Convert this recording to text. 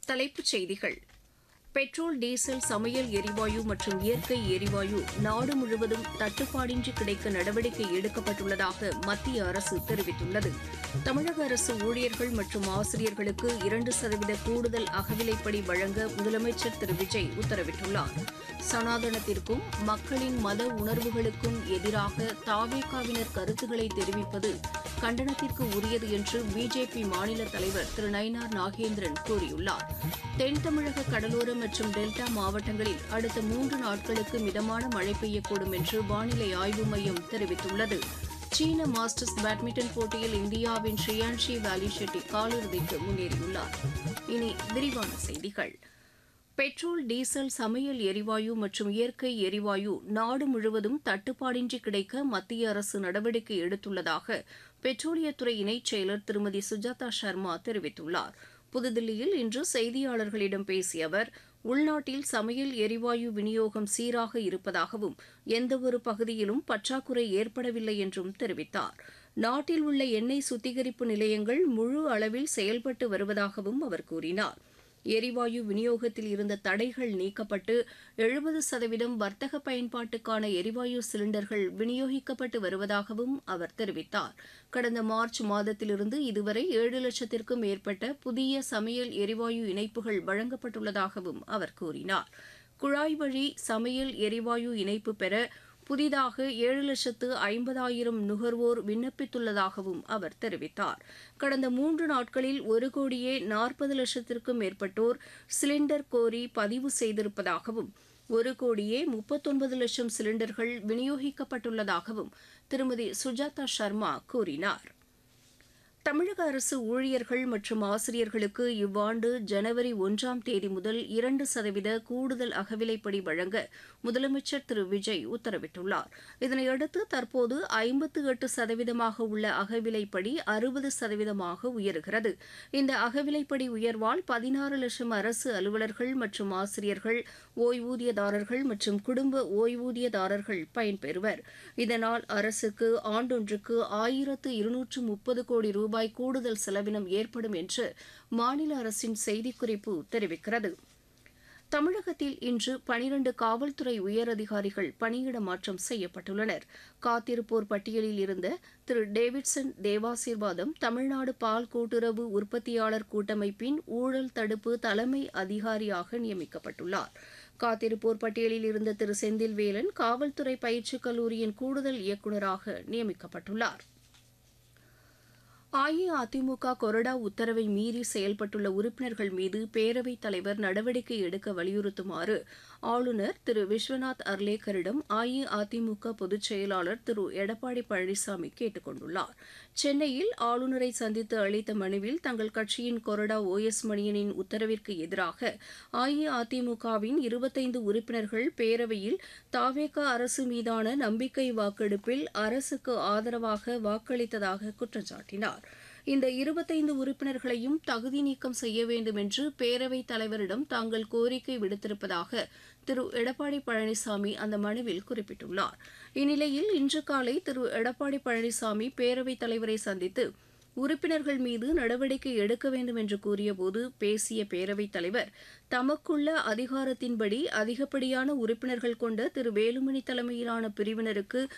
தலைப்புச் செய்திகள் petrol diesel சமையல் எரிவாயு மற்றும் இயற்கை எரிவாயு நாடு முழுவதும் தட்டுப்பாடின்றி கிடைக்க நடவடிக்கை எடுக்கப்பட்டுள்ளதாக மத்திய அரசு தெரிவித்துள்ளது தமிழக அரசு ஊழியர்கள் மற்றும் ஆசிரியர்களுக்கு இரண்டு சதவீத கூடுதல் அகவிலைப்படி வழங்க முதலமைச்சர் திரு விஜய் உத்தரவிட்டுள்ளார் சனாதனத்திற்கும் மக்களின் மத உணர்வுகளுக்கும் எதிராக தாவேகாவினர் கருத்துக்களை தெரிவிப்பது கண்டனத்திற்கு உரியது என்று பிஜேபி மாநில தலைவர் திரு நயினார் நாகேந்திரன் கூறியுள்ளார் தென் தமிழக கடலோர மற்றும் டெல்டா மாவட்டங்களில் அடுத்த மூன்று நாட்களுக்கு மிதமான மழை பெய்யக்கூடும் என்று வானிலை ஆய்வு மையம் தெரிவித்துள்ளது சீன மாஸ்டர்ஸ் பேட்மிண்டன் போட்டியில் இந்தியாவின் ஸ்ரீயான்ஷி வேலி ஷெட்டி காலிறுதிக்கு முன்னேறியுள்ளார் இனி விரிவான செய்திகள் பெட்ரோல் டீசல் சமையல் எரிவாயு மற்றும் இயற்கை எரிவாயு நாடு முழுவதும் தட்டுப்பாடின்றி கிடைக்க மத்திய அரசு நடவடிக்கை எடுத்துள்ளதாக பெட்ரோலியத்துறை இணைச் செயலர் திருமதி சுஜாதா சர்மா தெரிவித்துள்ளார் புதுதில்லியில் இன்று செய்தியாளர்களிடம் பேசிய அவர் உள்நாட்டில் சமையல் எரிவாயு விநியோகம் சீராக இருப்பதாகவும் எந்தவொரு பகுதியிலும் பற்றாக்குறை ஏற்படவில்லை என்றும் தெரிவித்தார் நாட்டில் உள்ள எண்ணெய் சுத்திகரிப்பு நிலையங்கள் முழு அளவில் செயல்பட்டு வருவதாகவும் அவர் கூறினார் எரிவாயு விநியோகத்தில் இருந்த தடைகள் நீக்கப்பட்டு எழுபது சதவீதம் வர்த்தக பயன்பாட்டுக்கான எரிவாயு சிலிண்டர்கள் விநியோகிக்கப்பட்டு வருவதாகவும் அவர் தெரிவித்தார் கடந்த மார்ச் மாதத்திலிருந்து இதுவரை ஏழு லட்சத்திற்கும் மேற்பட்ட புதிய சமையல் எரிவாயு இணைப்புகள் வழங்கப்பட்டுள்ளதாகவும் அவர் கூறினார் குழாய் வழி சமையல் எரிவாயு இணைப்பு பெற புதிதாக ஏழு லட்சத்து ஐம்பதாயிரம் நுகர்வோர் விண்ணப்பித்துள்ளதாகவும் அவர் தெரிவித்தார் கடந்த மூன்று நாட்களில் ஒரு கோடியே நாற்பது லட்சத்திற்கும் மேற்பட்டோர் சிலிண்டர் கோரி பதிவு செய்திருப்பதாகவும் ஒரு கோடியே முப்பத்தொன்பது லட்சம் சிலிண்டர்கள் விநியோகிக்கப்பட்டுள்ளதாகவும் திருமதி சுஜாதா சர்மா கூறினார் தமிழக அரசு ஊழியர்கள் மற்றும் ஆசிரியர்களுக்கு இவ்வாண்டு ஜனவரி ஒன்றாம் தேதி முதல் இரண்டு சதவீத கூடுதல் அகவிலைப்படி வழங்க முதலமைச்சர் திரு விஜய் உத்தரவிட்டுள்ளார் இதனையடுத்து தற்போது ஐம்பத்து எட்டு சதவீதமாக உள்ள அகவிலைப்படி அறுபது சதவீதமாக உயர்கிறது இந்த அகவிலைப்படி உயர்வால் பதினாறு லட்சம் அரசு அலுவலர்கள் மற்றும் ஆசிரியர்கள் ஓய்வூதியதாரர்கள் மற்றும் குடும்ப ஓய்வூதியதாரர்கள் பயன்பெறுவர் இதனால் அரசுக்கு ஆண்டொன்றுக்கு ஆயிரத்து இருநூற்று முப்பது கோடி ரூபாய் ரூபாய் கூடுதல் செலவினம் ஏற்படும் என்று மாநில அரசின் செய்திக்குறிப்பு தெரிவிக்கிறது தமிழகத்தில் இன்று பனிரண்டு காவல்துறை உயரதிகாரிகள் பணியிட மாற்றம் செய்யப்பட்டுள்ளனர் காத்திருப்போர் பட்டியலில் இருந்த திரு டேவிட்சன் தேவாசீர்வாதம் தமிழ்நாடு பால் கூட்டுறவு உற்பத்தியாளர் கூட்டமைப்பின் ஊழல் தடுப்பு தலைமை அதிகாரியாக நியமிக்கப்பட்டுள்ளார் காத்திருப்போர் பட்டியலில் இருந்த திரு செந்தில்வேலன் காவல்துறை பயிற்சிக் கல்லூரியின் கூடுதல் இயக்குநராக நியமிக்கப்பட்டுள்ளார் அஇஅதிமுக கொறடா உத்தரவை மீறி செயல்பட்டுள்ள உறுப்பினர்கள் மீது பேரவைத் தலைவர் நடவடிக்கை எடுக்க வலியுறுத்துமாறு ஆளுநர் திரு விஸ்வநாத் அர்லேக்கரிடம் அஇஅதிமுக பொதுச் செயலாளர் திரு எடப்பாடி பழனிசாமி கேட்டுக் கொண்டுள்ளார் சென்னையில் ஆளுநரை சந்தித்து அளித்த மனுவில் தங்கள் கட்சியின் கொறடா ஓ எஸ் மணியனின் உத்தரவிற்கு எதிராக அஇஅதிமுகவின் இருபத்தைந்து உறுப்பினர்கள் பேரவையில் தாவேகா அரசு மீதான நம்பிக்கை வாக்கெடுப்பில் அரசுக்கு ஆதரவாக வாக்களித்ததாக குற்றம் சாட்டினார் இந்த இருபத்தைந்து உறுப்பினர்களையும் தகுதி நீக்கம் செய்ய வேண்டும் என்று பேரவைத் தலைவரிடம் தாங்கள் கோரிக்கை விடுத்திருப்பதாக திரு எடப்பாடி பழனிசாமி அந்த மனுவில் குறிப்பிட்டுள்ளார் இந்நிலையில் இன்று காலை திரு எடப்பாடி பழனிசாமி பேரவைத் தலைவரை சந்தித்து உறுப்பினர்கள் மீது நடவடிக்கை எடுக்க வேண்டும் என்று கூறியபோது பேசிய பேரவைத் தலைவர் தமக்குள்ள அதிகாரத்தின்படி அதிகப்படியான உறுப்பினர்கள் கொண்ட திரு வேலுமணி தலைமையிலான பிரிவினருக்கு